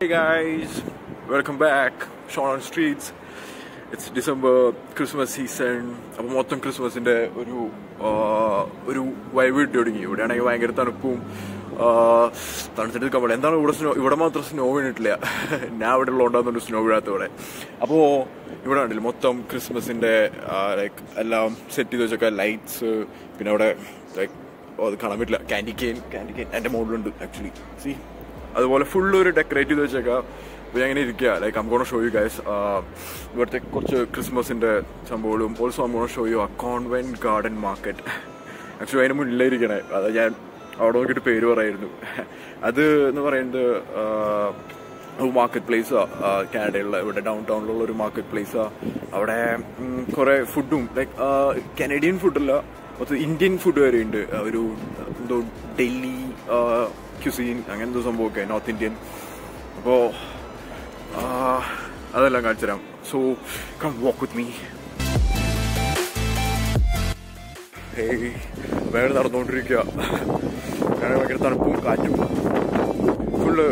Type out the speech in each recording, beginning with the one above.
Hey guys, welcome back. Sean on Streets. It's December Christmas season. അപ്പോൾ മൊത്തം ക്രിസ്മസിന്റെ ഒരു ആ, ഒരു വൈബ് തുടങ്ങി ഇവിടെയാണെങ്കിൽ ഭയങ്കര തണുപ്പും ആ, തണുത്തിട്ട് കമ്പള എന്താണ് ഇവിടെ സ്നോ ഇവിടെ മാത്രം സ്നോ വീണിട്ടില്ല ഞാൻ ഇവിടെ ഉള്ളതുകൊണ്ടാകുന്നുണ്ട് സ്നോ വീഴാത്ത ഇവിടെ അപ്പോൾ ഇവിടെ ഉണ്ടല്ലോ മൊത്തം ക്രിസ്മസിന്റെ ലൈക്ക് എല്ലാം സെറ്റ് ചെയ്ത് വെച്ചൊക്കെ ലൈറ്റ്സ് പിന്നെ അവിടെ ലൈക്ക് അത് കാണാൻ പറ്റില്ല കാൻഡി കെയിൻ കാൻഡി കെയിൻ എൻ്റെ മോളിലുണ്ട് ആക്ച്വലി സി അതുപോലെ ഫുള്ള് ഒരു ഡെക്കറേറ്റ് ചെയ്ത് വെച്ചേക്കാം അപ്പോൾ ഞാൻ ഇങ്ങനെ ഇരിക്കുക like um show you guys ഇവിടുത്തെ കുറച്ച് ക്രിസ്മസിൻ്റെ സംഭവങ്ങളും also um show you a Covent Garden market actually അതിന് മുന്നിലിരിക്കണേ അത് ഞാൻ അവിടെ നോക്കിയിട്ട് പേര് പറയായിരുന്നു അത് എന്ന് പറയുന്നത് ഒരു മാർക്കറ്റ് പ്ലേസാ കാനഡയിലുള്ള ഇവിടെ ഡൗൺ ടൗണിലുള്ള ഒരു മാർക്കറ്റ് പ്ലേസാ അവിടെ ഉം, കുറെ ഫുഡും ലൈക്ക് കനേഡിയൻ ഫുഡല്ല മൊത്തം ഇന്ത്യൻ ഫുഡ് വരെ ഉണ്ട് ആ, ഒരു എന്തോ ഡൽഹി ക്യുസീൻ അങ്ങനെ എന്തോ സംഭവമൊക്കെ നോർത്ത് ഇന്ത്യൻ അപ്പോൾ അതെല്ലാം കാണിച്ചു തരാം so come walk with me hey വേറെ നടന്നുകൊണ്ടിരിക്കുക ഞാൻ ഭയങ്കര തണുപ്പും കാറ്റും ഫുള്ള്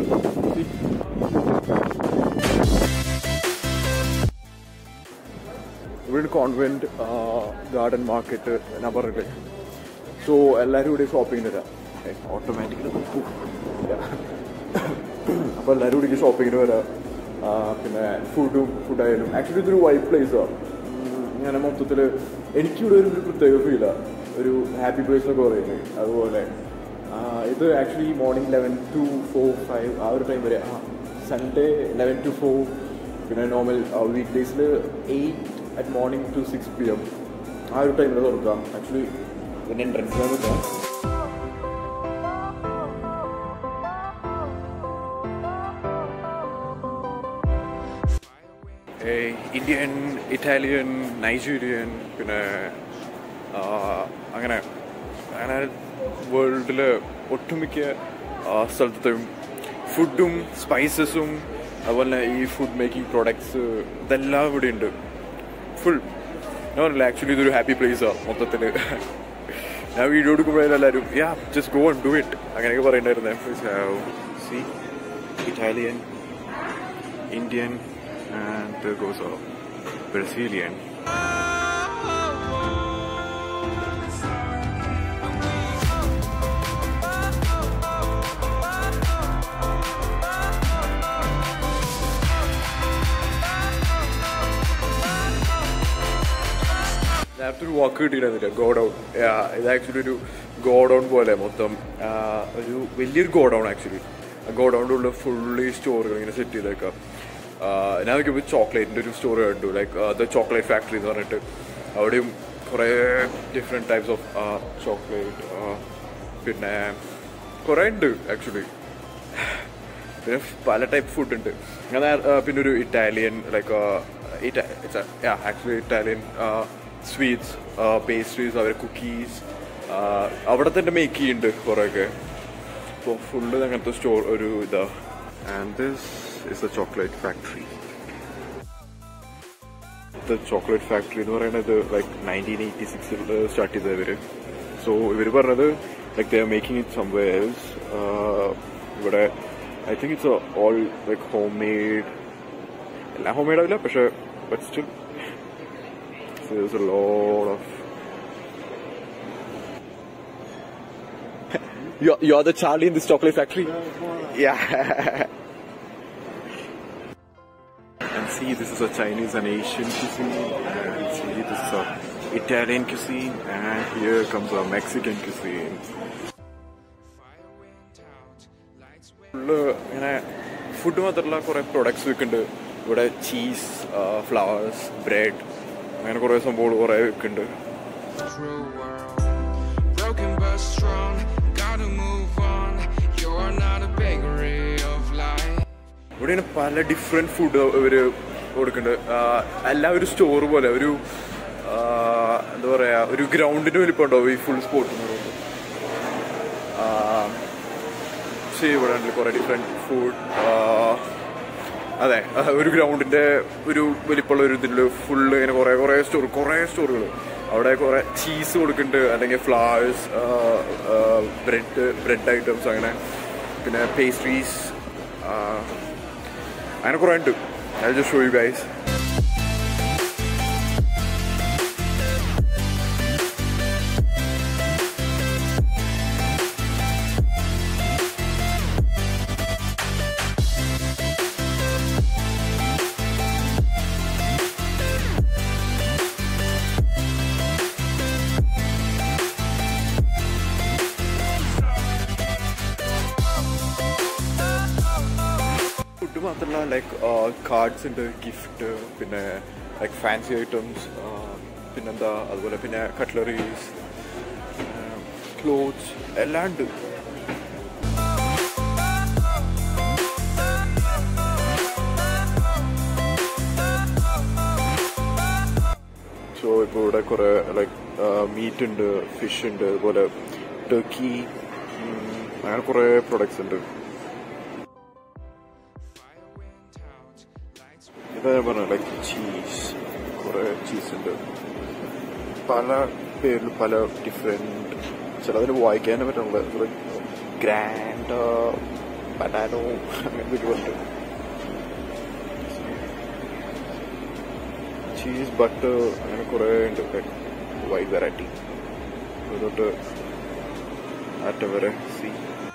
ഇവിടെ കോൺവെന്റ് ഗാർഡൻ മാർക്കറ്റ് ഞാൻ പറഞ്ഞിട്ട് സോ എല്ലാവരും ഇവിടെ ഷോപ്പിങ്ങിന് വരാം ഓട്ടോമാറ്റിക്കലി അപ്പോൾ എല്ലാവരും ഇവിടെ ഷോപ്പിങ്ങിന് വരാം ആ, പിന്നെ ഫുഡും ഫുഡായാലും ആക്ച്വലി ഇതൊരു വൈബ് പ്ലേസാണ് ഇങ്ങനെ മൊത്തത്തിൽ എനിക്കിവിടെ ഒരു ഒരു പ്രത്യേക ഫീലാണ് ഒരു ഹാപ്പി പ്ലേസ് എന്നൊക്കെ പറയുന്നത് അതുപോലെ ആ, ഇത് actually morning eleven to four five ആ ഒരു ടൈം വരെ ആ സൺഡേ ലെവൻ ടു ഫോർ പിന്നെ നോർമൽ വീക്ക് ഡേയ്സിൽ eight at morning to six P M ആ ഒരു ടൈമിൽ തുറക്കാം ആക്ച്വലി പിന്നെ എൻട്രൻസ് നോക്കാം ഏയ് ഇന്ത്യൻ ഇറ്റാലിയൻ നൈജീരിയൻ പിന്നെ ആ, അങ്ങനെ അങ്ങനെ വേൾഡിൽ ഒട്ടുമിക്ക ആ, സ്ഥലത്തെയും ഫുഡും സ്പൈസസും അതുപോലെ ഈ ഫുഡ് മേക്കിംഗ് പ്രോഡക്ട്സ് ഇതെല്ലാം ഇവിടെ ഉണ്ട് ഫുൾ ഞാൻ പറഞ്ഞില്ല ആക്ച്വലി ഇതൊരു ഹാപ്പി പ്ലേസാണ് മൊത്തത്തിൽ ഞാൻ വീഡിയോ എടുക്കുമ്പോഴേലും എല്ലാവരും yeah just go and do it അങ്ങനെയൊക്കെ പറയണ്ടായിരുന്നേ see Italian Indian and there goes a Brazilian. നേരത്തെ ഒരു വാക്ക് കിട്ടിയിരുന്നില്ല ഗോഡൗൺ ഇത് ആക്ച്വലി ഒരു ഗോഡൗൺ പോലെ മൊത്തം ആ, ഒരു വലിയൊരു ഗോഡൗൺ ആക്ച്വലി ഗോഡൗണിൻ്റെ ഉള്ളിൽ ഫുള്ളി സ്റ്റോറുകൾ ഇങ്ങനെ സെറ്റ് ചെയ്തേക്കാം ആ, ഞാൻ നോക്കിയപ്പോൾ ചോക്ലേറ്റിൻ്റെ ഒരു സ്റ്റോർ കണ്ടു ലൈക്ക് ദ ചോക്ലേറ്റ് ഫാക്ടറി എന്ന് പറഞ്ഞിട്ട് അവിടെയും കുറേ ഡിഫറെൻറ്റ് ടൈപ്സ് ഓഫ് ചോക്ലേറ്റ് പിന്നെ കുറേ ഉണ്ട് ആക്ച്വലി പിന്നെ പല ടൈപ്പ് ഫുഡ് ഉണ്ട് ഞാൻ നേര- ആ, പിന്നെ ഒരു Italian like actually Italian sweets pastries അവർ കുക്കീസ് അവിടെ തന്നെ മേക്ക് ചെയ്യുന്നുണ്ട് കുറേയൊക്കെ അപ്പോൾ ഫുള്ള് അങ്ങനത്തെ സ്റ്റോർ ഒരു ഇതാ and this is a chocolate factory the chocolate factory എന്ന് പറയുന്നത് ലൈക്ക് നയൻറ്റീൻ എയ്റ്റി സിക്സിൽ സ്റ്റാർട്ട് ചെയ്തത് ഇവര് സോ ഇവർ പറഞ്ഞത് like the are making it somewhere ഇവിടെ I think it's all like home made എല്ലാം ഹോം മെയ്ഡ് ആവില്ല പക്ഷെ but still there's a lot of you're, you're the Charlie in this chocolate factory? Yeah. and see, this is a Chinese and Asian cuisine. And see, this is a Italian cuisine. And here comes a Mexican cuisine. Full ഇങ്ങനെ food മാത്രമല്ല കുറേ products വിൽക്കുന്നുണ്ട് ഇവിടെ cheese flowers bread അങ്ങനെ കുറേ സംഭവങ്ങൾ കുറേ വിൽക്കുന്നുണ്ട് cruel world. Broken but strong, gotta move on. You're not a bakery of life. ഇവിടെ ഇങ്ങനെ പല ഡിഫറെൻറ്റ് ഫുഡ് ഇവർ കൊടുക്കുന്നുണ്ട് ആഹ് എല്ലാം ഒരു സ്റ്റോർ പോലെ ഒരു ആഹ് എന്താ പറയുക ഒരു ഗ്രൗണ്ടിൻ്റെ വലിപ്പം ഉണ്ടാവും ഈ ഫുൾ സ്പോട്ട് എന്ന് പറയുന്നത് പക്ഷേ ഇവിടെ ഉണ്ട് കുറേ ഡിഫറെൻറ്റ് ഫുഡ് അതെ ആ, ഒരു ഗ്രൗണ്ടിൻ്റെ ഒരു വലിപ്പമുള്ള ഒരു ഇതിൽ ഫുള്ള് ഇങ്ങനെ കുറേ കുറേ സ്റ്റോർ കുറേ സ്റ്റോറുകൾ അവിടെ കുറേ ചീസ് കൊടുക്കുന്നുണ്ട് അല്ലെങ്കിൽ ഫ്ലവേഴ്സ് ബ്രെഡ് ബ്രെഡ് ഐറ്റംസ് അങ്ങനെ പിന്നെ പേസ്ട്രീസ് അങ്ങനെ കുറേ ഉണ്ട് I just show you guys food മാത്രമല്ല ലൈക്ക് കാർഡ്സ് ഉണ്ട് ഗിഫ്റ്റ് പിന്നെ ലൈക്ക് ഫാൻസി ഐറ്റംസ് പിന്നെന്താ അതുപോലെ പിന്നെ കട്ട്ലറീസ് ക്ലോത്ത്സ് എല്ലാം ഉണ്ട് സോ ഇപ്പോൾ ഇവിടെ കുറേ ലൈക്ക് മീറ്റ് ഉണ്ട് ഫിഷ് ഉണ്ട് അതുപോലെ ടർക്കി അങ്ങനെ കുറേ പ്രൊഡക്ട്സ് ഉണ്ട് Fire wind out, lights ഇതാ ഞാൻ പറഞ്ഞ ലൈക്ക് ചീസ് കുറെ ചീസ് ഉണ്ട് പല പേരിൽ പല ഡിഫറെന്റ് ചിലതിന് വായിക്കാനും പറ്റുള്ള ഗ്രാൻഡ് ബനാനോ അങ്ങനത്തെ ഒരു ഉണ്ട് ചീസ് ബട്ടർ അങ്ങനെ കുറെ ഉണ്ട് വൈഡ് വെറൈറ്റി തൊട്ട് അറ്റം വരെ സി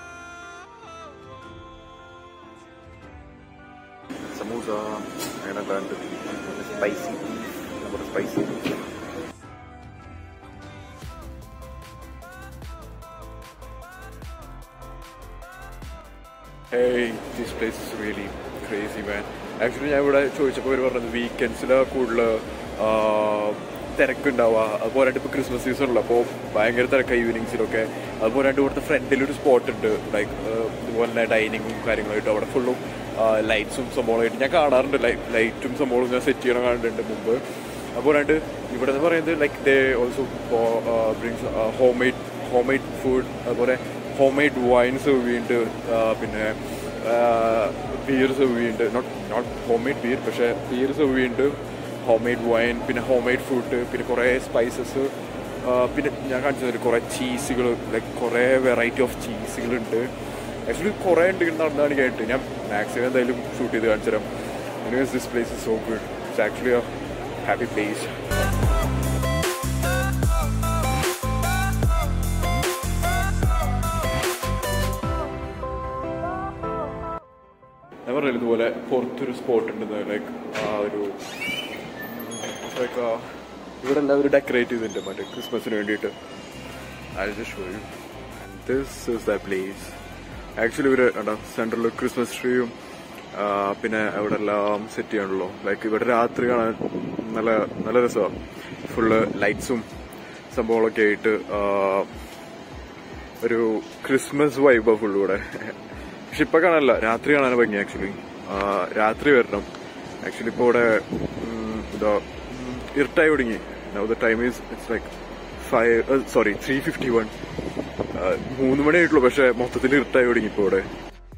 സമൂസ അങ്ങനെ ഉണ്ട് സ്പൈസി നമ്മുടെ spicy Hey, this place is really crazy, man. Actually ഞാൻ ഇവിടെ ചോദിച്ചപ്പോൾ അവർ പറഞ്ഞത് വീക്കെൻഡ്സില് കൂടുതൽ തിരക്കുണ്ടാവുക അതുപോലെ ഇപ്പോൾ ക്രിസ്മസ് സീസണുള്ള അപ്പോൾ ഭയങ്കര തിരക്കാണ് ഈവനിങ്സിലൊക്കെ അതുപോലെ ഇവിടുത്തെ ഫ്രണ്ടിൽ ഒരു സ്പോട്ട് ഉണ്ട് ലൈക്ക് ഇതുപോലെ തന്നെ ഡൈനിങ്ങും കാര്യങ്ങളായിട്ടും അവിടെ ഫുള്ളും ലൈറ്റ്സും സംഭവങ്ങളായിട്ട് ഞാൻ കാണാറുണ്ട് ലൈറ്റും സംഭവങ്ങളും ഞാൻ സെറ്റ് ചെയ്യണം കാണുന്നുണ്ട് മുമ്പ് അതുപോലെ ഇവിടെ എന്ന് പറയുന്നത് like they also brings home made home made food അതുപോലെ ഹോം മെയ്ഡ് വൈൻ സെർവ് ചെയ്യുന്നുണ്ട് ആ, പിന്നെ ബിയർ സെർവ് ചെയ്യുന്നുണ്ട് not not home made beer പക്ഷേ ബിയർ സെർവ് ചെയ്യുന്നുണ്ട് ഹോം മെയ്ഡ് വൈൻ പിന്നെ ഹോം മെയ്ഡ് ഫുഡ് പിന്നെ കുറേ സ്പൈസസ് പിന്നെ ഞാൻ കാണിച്ചു തരും കുറേ ചീസുകൾ ലൈക്ക് കുറേ വെറൈറ്റി ഓഫ് ചീസുകളുണ്ട് ആക്ച്വലി കുറേ ഉണ്ട് ഇങ്ങനെ നടന്നാണ് കേട്ട് ഞാൻ മാക്സിമം എന്തായാലും ഷൂട്ട് ചെയ്ത് കാണിച്ചു തരാം anyways this place is so good it's actually a happy place ഞാൻ പറഞ്ഞില്ല ഇതുപോലെ പുറത്തൊരു സ്പോട്ട് ഉണ്ടെന്ന് ലൈക്ക് ആ ഒരു ലൈക്ക് ഇവിടെ എല്ലാവരും ഡെക്കറേറ്റ് ചെയ്തിട്ടുണ്ട് മറ്റേ ക്രിസ്മസിന് വേണ്ടിയിട്ട് I just show you this is the place actually ഇവര് കണ്ടോ സെൻട്രലിൽ ക്രിസ്മസ് ട്രീയും പിന്നെ അവിടെ എല്ലാം സെറ്റ് ചെയ്യണല്ലോ ലൈക്ക് ഇവിടെ രാത്രി കാണാൻ നല്ല നല്ല രസമാണ് ഫുള്ള് ലൈറ്റ്സും സംഭവങ്ങളൊക്കെ ആയിട്ട് ആ, ഒരു ക്രിസ്മസ് വൈബാ ഫുള്ള് ഇവിടെ പക്ഷെ ഇപ്പൊ കാണാനല്ല രാത്രി കാണാൻ ഭംഗി ആക്ച്വലി രാത്രി വരണം ആക്ച്വലി ഇപ്പൊ ഇവിടെ ഉം, ഇതാ ഉം, ഇരുട്ടായി തുടങ്ങി now the time is it's like five sorry three fifty one മൂന്ന് മണി ആയിട്ടുള്ളൂ പക്ഷെ മൊത്തത്തിൽ ഇരുട്ടായി തുടങ്ങി ഇപ്പൊ ഇവിടെ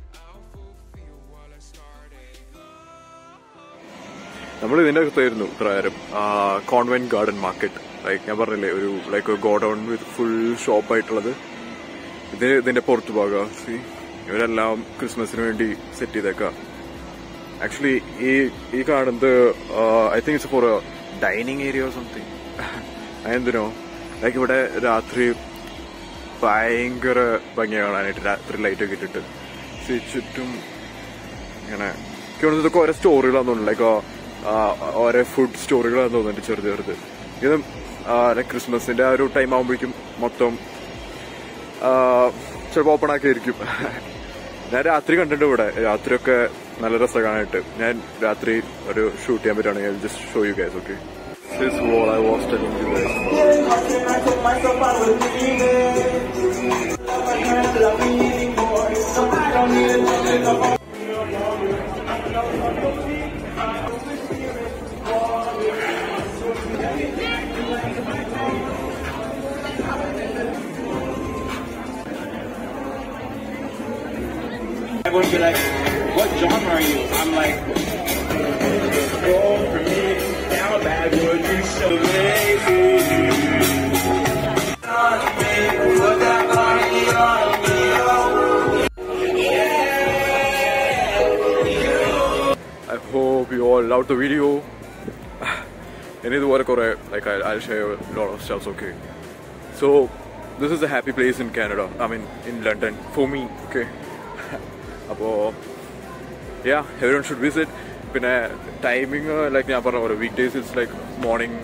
നമ്മൾ ഇതിന്റെ അകത്തായിരുന്നു ഇത്രയാരം കോൺവെന്റ് ഗാർഡൻ മാർക്കറ്റ് ലൈക്ക് ഞാൻ പറഞ്ഞില്ലേ ഒരു like godown with full shop ആയിട്ടുള്ളത് ഇത് ഇതിന്റെ പുറത്തു ഭാഗം സി ഇവരെല്ലാം ക്രിസ്മസിന് വേണ്ടി സെറ്റ് ചെയ്തേക്കാം ആക്ച്വലി ഈ ഈ കാണുന്നത് I think it's for dining area something എന്തിനോ ലൈക്ക് ഇവിടെ രാത്രി ഭയങ്കര ഭംഗി കാണാനായിട്ട് രാത്രി ലൈറ്റ് ഒക്കെ ഇട്ടിട്ട് See, ചുറ്റും ഇങ്ങനെ എനിക്ക് തോന്നുന്നു ഇതൊക്കെ ഓരോ സ്റ്റോറികളാന്ന് തോന്നുന്നു ലൈക്ക് ഓരോ ഫുഡ് സ്റ്റോറികളാന്ന് തോന്നുന്നുണ്ട് ചെറുത് ചെറുത് ഇത് ലൈക്ക് ക്രിസ്മസിന്റെ ആ ഒരു ടൈം ആകുമ്പോഴേക്കും മൊത്തം ചിലപ്പോൾ ഓപ്പൺ ആക്കിയായിരിക്കും ഞാൻ രാത്രി കണ്ടിട്ടുണ്ട് ഇവിടെ രാത്രിയൊക്കെ നല്ല രസം കാണാനായിട്ട് ഞാൻ രാത്രി ഒരു ഷൂട്ട് ചെയ്യാൻ പറ്റുകയാണെങ്കിൽ just show you guys okay This is what I was telling you guys. Everyone be like, what genre are you? I'm like, roll for me, down backward, you so lazy. hope you all loved the video. ഇനി ഇതുപോലെ കുറേ like I share lot of stuffs okay so this is a happy place in Canada I mean in London for me okay അപ്പോൾ yeah everyone should visit പിന്നെ timing like ഞാൻ പറഞ്ഞ പോലെ week days it's like morning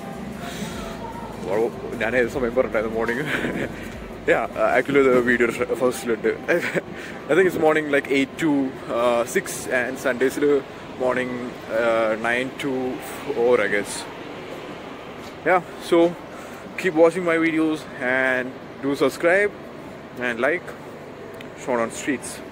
ഞാൻ ഏത് സമയം പറഞ്ഞിട്ടായിരുന്നു morning yeah actually അത് വീഡിയോ ഫസ്റ്റിലുണ്ട് I think it's morning like eight to six and സൺഡേസിൽ morning nine to four I guess yeah so keep watching my videos and do subscribe and like Shaun on streets